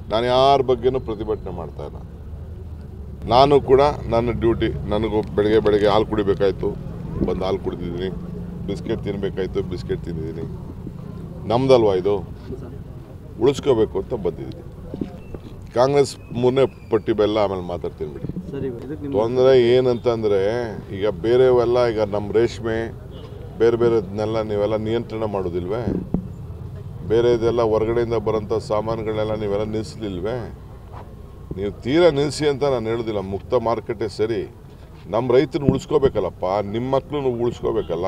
ನಾನು ಯಾರ ಬಗ್ಗೆನೂ ಪ್ರತಿಭಟನೆ ಮಾಡ್ತಾ ಇಲ್ಲ ನಾನು ಕೂಡ ನನ್ನ ಡ್ಯೂಟಿ ನನಗೂ ಬೆಳಗ್ಗೆ ಬೆಳಗ್ಗೆ ಹಾಲು ಕುಡಿಬೇಕಾಯ್ತು ಬಂದು ಹಾಲು ಕುಡಿದಿದ್ದೀನಿ ಬಿಸ್ಕೆಟ್ ತಿನ್ನಬೇಕಾಯ್ತು ಬಿಸ್ಕೆಟ್ ತಿಂದಿದ್ದೀನಿ ನಮ್ದಲ್ವಾ ಇದು ಉಳಿಸ್ಕೋಬೇಕು ಅಂತ ಬಂದಿದ್ದೀನಿ ಕಾಂಗ್ರೆಸ್ ಮೂರನೇ ಪಟ್ಟಿ ಬೆಲ್ಲ ಆಮೇಲೆ ಮಾತಾಡ್ತೀನಿ ಬಿಡಿ ಸರಿ ಇದಕ್ಕೆ ನಿಮ್ಮ ತೊಂದರೆ ಏನಂತಂದರೆ ಈಗ ಬೇರೆವೆಲ್ಲ ಈಗ ನಮ್ಮ ರೇಷ್ಮೆ ಬೇರೆ ಬೇರೆದನ್ನೆಲ್ಲ ನೀವೆಲ್ಲ ನಿಯಂತ್ರಣ ಮಾಡೋದಿಲ್ವೇ ಬೇರೆದೆಲ್ಲ ಹೊರಗಡೆಯಿಂದ ಬರೋಂಥ ಸಾಮಾನುಗಳನ್ನೆಲ್ಲ ನೀವೆಲ್ಲ ನಿಲ್ಲಿಸ್ಲಿಲ್ವೇ ನೀವು ತೀರಾ ನಿಲ್ಲಿಸಿ ಅಂತ ನಾನು ಹೇಳೋದಿಲ್ಲ ಮುಕ್ತ ಮಾರುಕಟ್ಟೆ ಸರಿ ನಮ್ಮ ರೈತನ ಉಳಿಸ್ಕೋಬೇಕಲ್ಲಪ್ಪ ನಿಮ್ಮ ಮಕ್ಕಳನ್ನು ಉಳಿಸ್ಕೋಬೇಕಲ್ಲ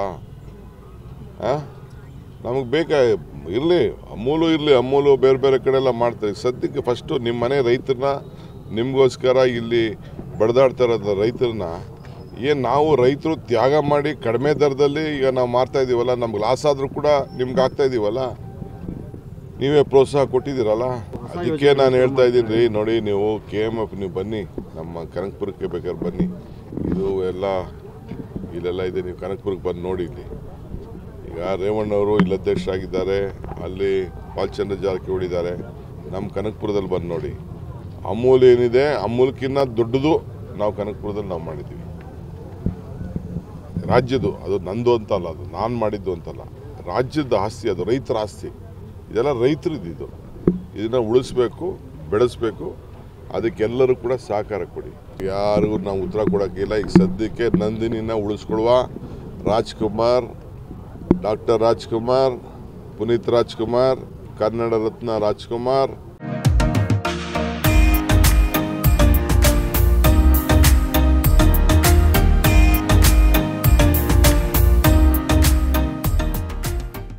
ನಮಗೆ ಬೇಕಾ ಇರಲಿ ಅಮೂಲು ಇರಲಿ ಅಮೂಲು ಬೇರೆ ಬೇರೆ ಕಡೆ ಎಲ್ಲ ಮಾಡ್ತಾರೆ ಸದ್ಯಕ್ಕೆ ಫಸ್ಟು ನಿಮ್ಮ ಮನೆ ರೈತರನ್ನ ನಿಮಗೋಸ್ಕರ ಇಲ್ಲಿ ಬಡ್ದಾಡ್ತಾ ಇರೋದು ರೈತರನ್ನ ಏನು ನಾವು ರೈತರು ತ್ಯಾಗ ಮಾಡಿ ಕಡಿಮೆ ದರದಲ್ಲಿ ಈಗ ನಾವು ಮಾರ್ತಾ ಇದ್ದೀವಲ್ಲ ನಮ್ಗೆ ಲಾಸ್ ಆದರೂ ಕೂಡ ನಿಮ್ಗೆ ಆಗ್ತಾ ಇದ್ದೀವಲ್ಲ ನೀವೇ ಪ್ರೋತ್ಸಾಹ ಕೊಟ್ಟಿದ್ದೀರಲ್ಲ ಅದಕ್ಕೆ ನಾನು ಹೇಳ್ತಾ ಇದ್ದೀನಿ ರೀ ನೋಡಿ ನೀವು ಕೆ ಎಮ್ ಎಫ್ ನೀವು ಬನ್ನಿ ನಮ್ಮ ಕನಕಪುರಕ್ಕೆ ಬೇಕಾದ್ರೆ ಬನ್ನಿ ಇದು ಎಲ್ಲ ಇಲ್ಲೆಲ್ಲ ಇದೆ ನೀವು ಕನಕಪುರಕ್ಕೆ ಬಂದು ನೋಡಿ ಇಲ್ಲಿ ಈಗ ರೇವಣ್ಣವರು ಇಲ್ಲಿ ಅಧ್ಯಕ್ಷರಾಗಿದ್ದಾರೆ ಅಲ್ಲಿ ಬಾಲಚಂದ್ರ ಜಾರಕಿಹೊಳಿ ಇದ್ದಾರೆ ನಮ್ಮ ಕನಕಪುರದಲ್ಲಿ ಬಂದು ನೋಡಿ ಅಮೂಲ್ ಏನಿದೆ ಅಮೂಲ್ಕಿನ್ನ ದೊಡ್ಡದು ನಾವು ಕನಕಪುರದಲ್ಲಿ ನಾವು ಮಾಡಿದ್ದೀವಿ ರಾಜ್ಯದು ಅದು ನಂದು ಅಂತಲ್ಲ ಅದು ನಾನು ಮಾಡಿದ್ದು ಅಂತಲ್ಲ ರಾಜ್ಯದ ಆಸ್ತಿ ಅದು ರೈತರ ಆಸ್ತಿ ಇದೆಲ್ಲ ರೈತರದ್ದು ಇದು ಇದನ್ನು ಉಳಿಸ್ಬೇಕು ಬೆಳೆಸ್ಬೇಕು ಅದಕ್ಕೆಲ್ಲರೂ ಕೂಡ ಸಹಕಾರ ಕೊಡಿ ಯಾರಿಗೂ ನಾವು ಉತ್ತರ ಕೊಡೋಕ್ಕಿಲ್ಲ ಈಗ ಸದ್ಯಕ್ಕೆ ನಂದಿನಿನ ಉಳಿಸ್ಕೊಳುವ ರಾಜ್ಕುಮಾರ್ ಡಾಕ್ಟರ್ ರಾಜ್ಕುಮಾರ್ ಪುನೀತ್ ರಾಜ್ಕುಮಾರ್ ಕನ್ನಡ ರತ್ನ ರಾಜ್ಕುಮಾರ್